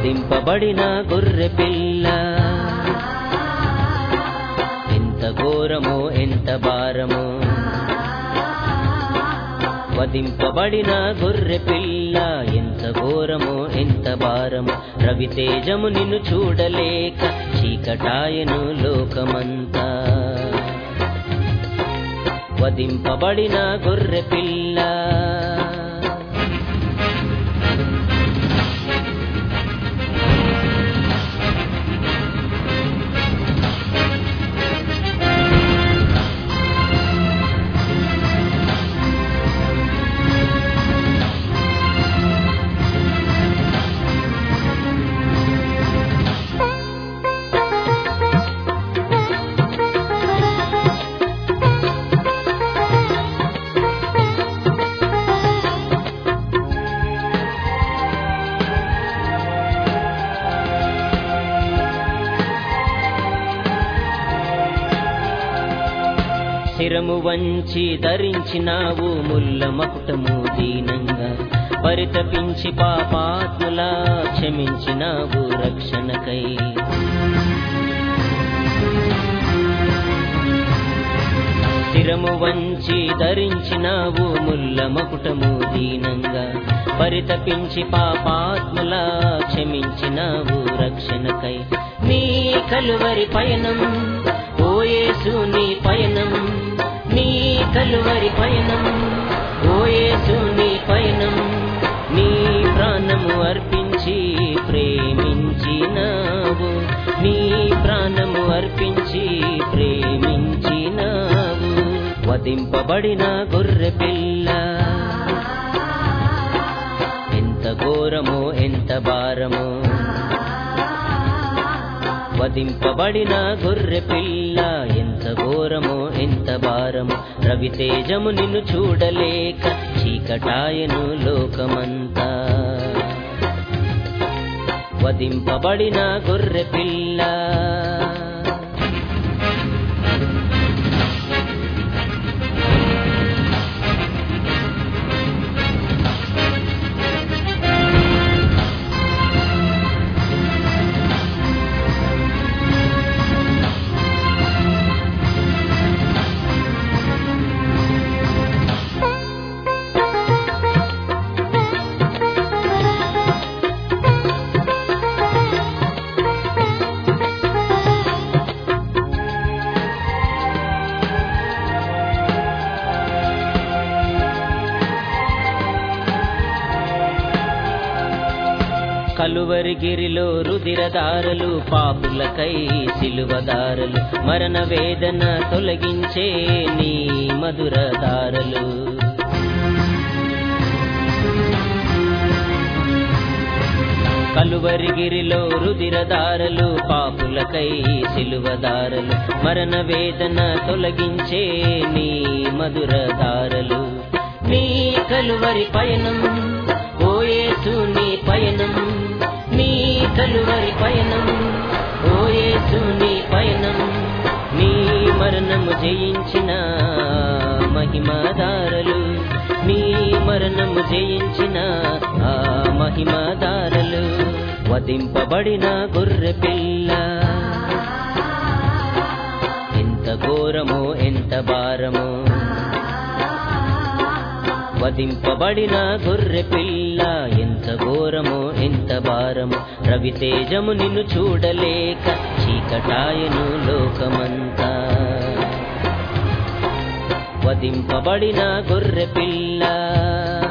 వధింపబడిన గొర్రె పిల్ల ఎంత ఘోరమో ఎంత భారమో వధింపబడిన గొర్రె పిల్ల ఎంత ఘోరమో ఎంత భారమో రవితేజము నిన్ను చూడలేక చీకటాయను లోకమంతా వధింపబడిన గొర్రె పిల్ల శిరము వంచి ధరించినావు ముల్ల మకుటము దీనంగా పరితపించి పాపాత్ములా క్షమించినావు రక్షణకై శిరము వంచి ధరించినావు ముల్ల మకుటము దీనంగా పరితపించి పాపాత్ములా క్షమించినావు రక్షణకై నీ కలువరి పయనం ఓయేసు నీ పయనం నీ కలువరి పయనం ఓయేసు నీ పయనం నీ ప్రాణము అర్పించి ప్రేమించినావు నీ ప్రాణము అర్పించి ప్రేమించినావు వధింపబడిన గొర్రె పిల్ల ఎంత ఘోరమో ఎంత భారమో వధింపబడిన గొర్రె పిల్ల ఎంత ఘోరమో ఎంత భారమో రవితేజము నిన్ను చూడలేక చీకటాయను లోకమంతా వధింపబడిన గొర్రె పిల్ల కలువరిగిరిలో రుదిరదారలు పాపులకై సిలువదారలు మరణ వేదన తొలగించే నీ మధురదారలు కలువరిగిరిలో రుదిరదారలు పాపులకై సిలువదారలు మరణ వేదన తొలగించే నీ మధురదారలు నీ కలువరి పయనం ఓయేసు నీ పయనం నీ కలువరి పయనం ఓయేసు నీ పయనం నీ మరణము జయించిన మహిమదారలు నీ మరణము జయించిన ఆ మహిమదారలు వధింపబడిన గొర్రె పిల్ల ఎంత ఘోరమో ఎంత భారమో వధింపబడిన గొర్రె పిల్ల ఎంత ఘోరమో ఎంత భారమో రవితేజము నిన్ను చూడలేక చీకటాయను లోకమంతా వధింపబడిన గొర్రె పిల్ల